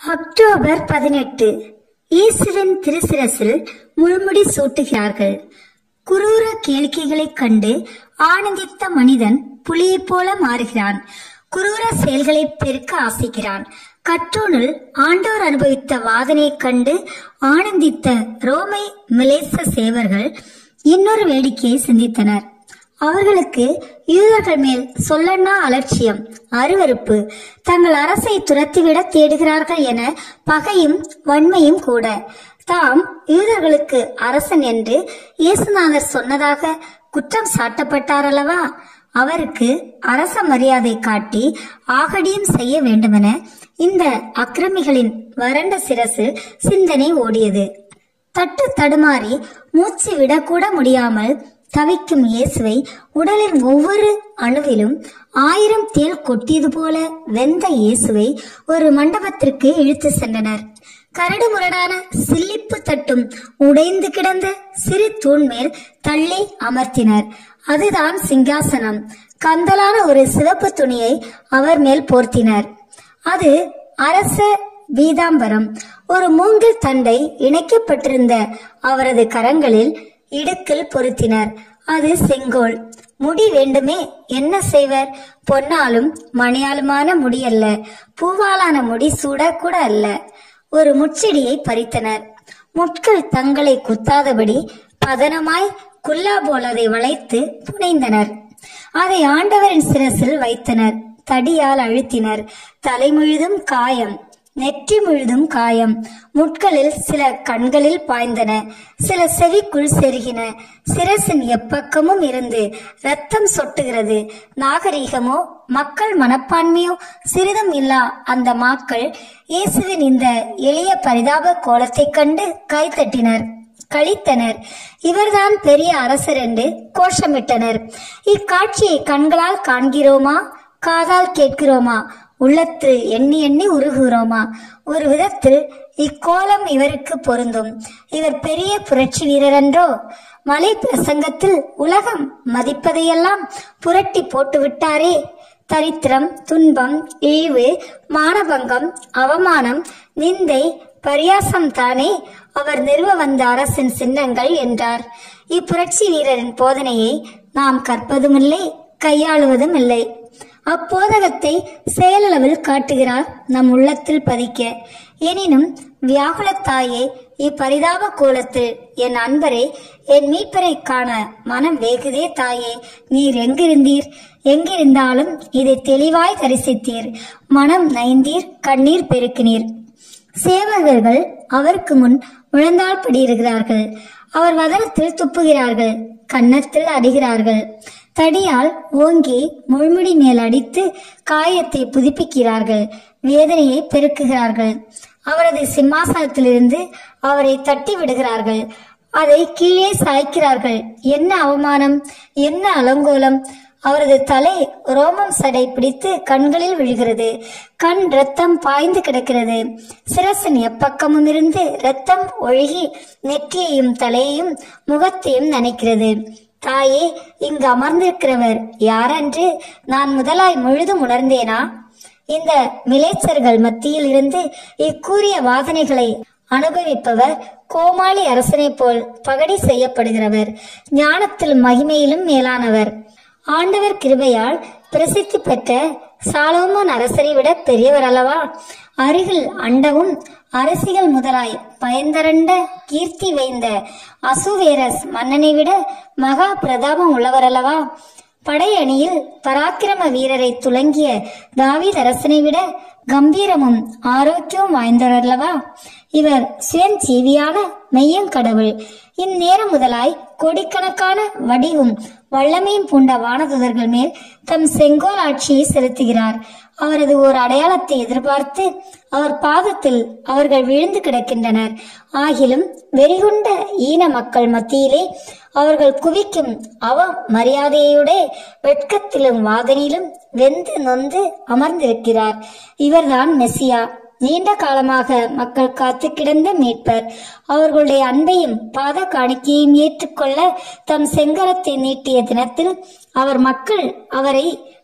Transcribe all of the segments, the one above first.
October பதினெட்டு இயேசுவின் திருசிரசில் முள்முடி சூட்டுகிறார்கள் குரூர கேளிக்கைகளைக் கண்டு ஆனந்தித்த மனிதன் புலியைப் போல மாறுகிறான் குரூர செயல்களை பெருக்க ஆசைக்கிறான் கற்றோனில் ஆண்டோர் அனுபவித்த வாதனையைக் கண்டு ஆனந்தித்த ரோமை மிலேச சேவர்கள் இன்னொரு வேடிக்கையை சிந்தித்தனர் அவர்களுக்கு யூதர்கள் மேல் சொல்லன்னா அலட்சியம் அருவருப்பு தங்கள் அரசை துரத்திவிட தேடுகிறார்கள் என பகையும் வன்மையும் கூட தாம் யூதர்களுக்கு அரசன் என்று இயேசுநாதர் சொன்னதாக குற்றம் சாட்டப்பட்டாரல்லவா அவருக்கு அரச மரியாதை காட்டி ஆகடியும் செய்ய வேண்டுமென இந்த அக்கிரமிகளின் வறண்ட சிரசு சிந்தனை ஓடியது தட்டு தடுமாறி மூச்சு விடக்கூட முடியாமல் தவிக்கும் இயேசுவை உடலின் ஒவ்வொரு அணுவிலும் ஆயிரம் தேள் கொட்டியது போல வெந்த இயேசுவை ஒரு மண்டபத்திற்கு இழுத்து சென்றனர் கரடு முரடான சில்லிப்பு தட்டும் உடைந்து கிடந்த சிறு தூண் மேல் தள்ளி அமர்த்தினர் அதுதான் சிங்காசனம் கந்தலான ஒரு சிவப்பு துணியை அவர் மேல் போர்த்தினர் அது அரச பீதாம்பரம் ஒரு மூங்கில் தண்டை இணைக்கப்பட்டிருந்த அவரது கரங்களில் இடுக்கில் பொருத்தினர் அது செங்கோல் முடி வேண்டுமே என்ன செய்வர் பொன்னாலும் மணியாலுமான முடி அல்ல பூவாலான முடி சூட கூட அல்ல ஒரு முச்செடியை பறித்தனர் முட்கள் தங்களை குத்தாதபடி பதனமாய் குல்லா போல் அதை வளைத்து புனைந்தனர் அதை ஆண்டவரின் சிரசில் வைத்தனர் தடியால் அழுத்தினர் தலை முழுதும் காயம் நெற்றி முழுதும் காயம் முட்களில் சில கண்களில் பாய்ந்தன சில செவிக்குள் செருகின சிரசின் எப்பக்கமும் இருந்து ரத்தம் சொட்டுகிறது நாகரீகமோ மக்கள் மனப்பான்மையோ சிறிதும் இல்லா அந்த மாக்கள் இயேசுவின் இந்த எளிய பரிதாப கோலத்தைக் கண்டு கைத்தட்டினர் கழித்தனர் இவர்தான் பெரிய அரசர் என்று கோஷமிட்டனர் இக்காட்சியை கண்களால் காண்கிறோமா காதால் கேட்கிறோமா உள்ளத்து எண்ணி எண்ணி உருகுகிறோமா ஒரு விதத்தில் இக்கோலம் இவருக்கு பொருந்தும் இவர் பெரிய புரட்சி வீரர் என்றோ மலை பிரசங்கத்தில் உலகம் மதிப்பதையெல்லாம் புரட்டி போட்டு விட்டாரே தரித்திரம் துன்பம் இழிவு மானபங்கம் அவமானம் நிந்தை பரியாசம் தானே அவர் நிறுவ வந்த அரசின் சின்னங்கள் என்றார் இப்புரட்சி வீரரின் போதனையை நாம் கற்பதுமில்லை கையாளுவதும் இல்லை அப்போதகத்தை செயலளவில் காட்டுகிறார் நம் உள்ளத்தில் பதிக்க எனினும் வியாகுலத்தாயே இப்பரிதாப கோலத்தில் என் அன்பரை என் மீட்பரை காண மனம் வேகுதே தாயே நீர் எங்கிருந்தீர் எங்கிருந்தாலும் இதை தெளிவாய் தரிசித்தீர் மனம் நைந்தீர் கண்ணீர் பெருக்கினீர் சேவகர்கள் அவருக்கு முன் முழந்தாள் படியிருக்கிறார்கள் அவர் வதனத்தில் துப்புகிறார்கள் கன்னத்தில் அடிகிறார்கள் தடியால் ஓங்கி முள்முடி மேல் அடித்து காயத்தை புதுப்பிக்கிறார்கள் வேதனையை பெருக்குகிறார்கள் அவரது சிம்மாசனத்திலிருந்து அவரை தட்டி விடுகிறார்கள் அதை கீழே சாய்க்கிறார்கள் என்ன அவமானம் என்ன அலங்கோலம் அவரது தலை ரோமம் சடை பிடித்து கண்களில் விழுகிறது கண் ரத்தம் பாய்ந்து கிடக்கிறது சிரசின் எப்பக்கமும் இருந்து ரத்தம் ஒழுகி நெற்றியையும் தலையையும் முகத்தையும் நனைக்கிறது தாயே இங்கு அமர்ந்திருக்கிறவர் யாரென்று நான் முதலாய் முழுதும் உணர்ந்தேனா இந்த மிலேச்சர்கள் மத்தியில் இருந்து இக்கூறிய வாதனைகளை அனுபவிப்பவர் கோமாளி அரசனை போல் பகடி செய்யப்படுகிறவர் ஞானத்தில் மகிமையிலும் மேலானவர் ஆண்டவர் கிருபையால் பிரசித்தி பெற்ற சாலோமோன் அரசரை விட பெரியவர் அல்லவா அருகில் அண்டவும் அரசிகள் முதலாய் பயந்தரண்ட கீர்த்தி வைந்த அசுவேரஸ் மன்னனை விட மகா பிரதாபம் உள்ளவர் அல்லவா படையணியில் பராக்கிரம வீரரை துலங்கிய தாவீத் அரசனை விட கம்பீரமும் ஆரோக்கியமும் வாய்ந்தவர் அல்லவா இவர் சுயஞ்சீவியான மெய்யங்கடவுள் இந்நேரம் முதலாய் கோடிக்கணக்கான வடிவும் வல்லமையும் பூண்ட வானதுதர்கள் மேல் தம் செங்கோல் ஆட்சியை செலுத்துகிறார் அவரது ஒரு அடையாளத்தை எதிர்பார்த்து அவர் பாதத்தில் அவர்கள் விழுந்து கிடக்கின்றனர் ஆகிலும் வெறிகுண்ட ஈன மக்கள் மத்தியிலே அவர்கள் குவிக்கும் அவ மரியாதையுடைய வெட்கத்திலும் வாதனிலும் வெந்து நொந்து அமர்ந்திருக்கிறார் இவர்தான் மெஸ்ஸியா நீண்ட காலமாக மக்கள் காத்து கிடந்த மீட்பர் அவர்களுடைய அன்பையும் பாத காணிக்கையும் ஏற்றுக்கொள்ள தம் செங்கரத்தை நீட்டிய தினத்தில் அவர் மக்கள் அவரை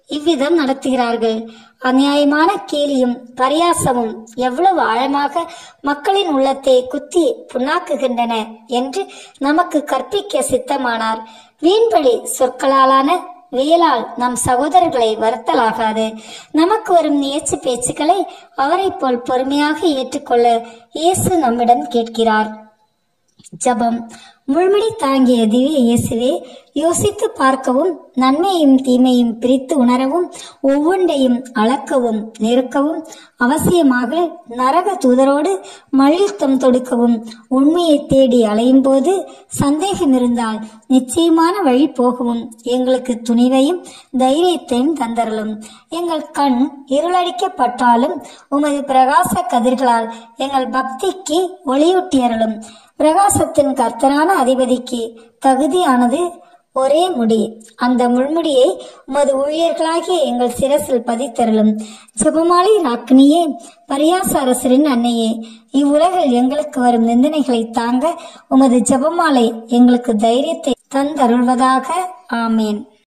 இவ்விதம் நடத்துகிறார்கள் அநியாயமான கேலியும் பரியாசமும் எவ்வளவு ஆழமாக மக்களின் உள்ளத்தை குத்தி புண்ணாக்குகின்றன என்று நமக்கு கற்பிக்க சித்தமானார் வீண்படி சொற்களாலான வேலால் நம் சகோதரர்களை வருத்தலாகாது நமக்கு வரும் நியச்சு பேச்சுக்களை அவரைப் போல் பொறுமையாக ஏற்றுக்கொள்ள இயேசு நம்மிடம் கேட்கிறார் ஜபம் முள்முடி தாங்கிய திவ்ய இயேசுவே யோசித்து பார்க்கவும் நன்மையும் தீமையும் பிரித்து உணரவும் ஒவ்வொன்றையும் அளக்கவும் நெருக்கவும் அவசியமாக நரக தூதரோடு மல்யுத்தம் தொடுக்கவும் உண்மையை தேடி அலையும் போது சந்தேகம் இருந்தால் நிச்சயமான வழி போகவும் எங்களுக்கு துணிவையும் தைரியத்தையும் தந்தரலும் எங்கள் கண் இருளடிக்கப்பட்டாலும் உமது பிரகாச கதிர்களால் எங்கள் பக்திக்கு ஒளியூட்டியறலும் பிரகாசத்தின் கர்த்தரான அதிபதிக்கு தகுதியானது ஒரே முடி அந்த முள்முடியை உமது ஊழியர்களாகிய எங்கள் சிரசில் பதித்தருளும் ஜெபமாலை ராக்கினியே பரியாச அரசரின் அன்னையே இவ்வுலகில் எங்களுக்கு வரும் நிந்தனைகளை தாங்க உமது ஜெபமாலை எங்களுக்கு தைரியத்தை தந்தருள்வதாக ஆமேன்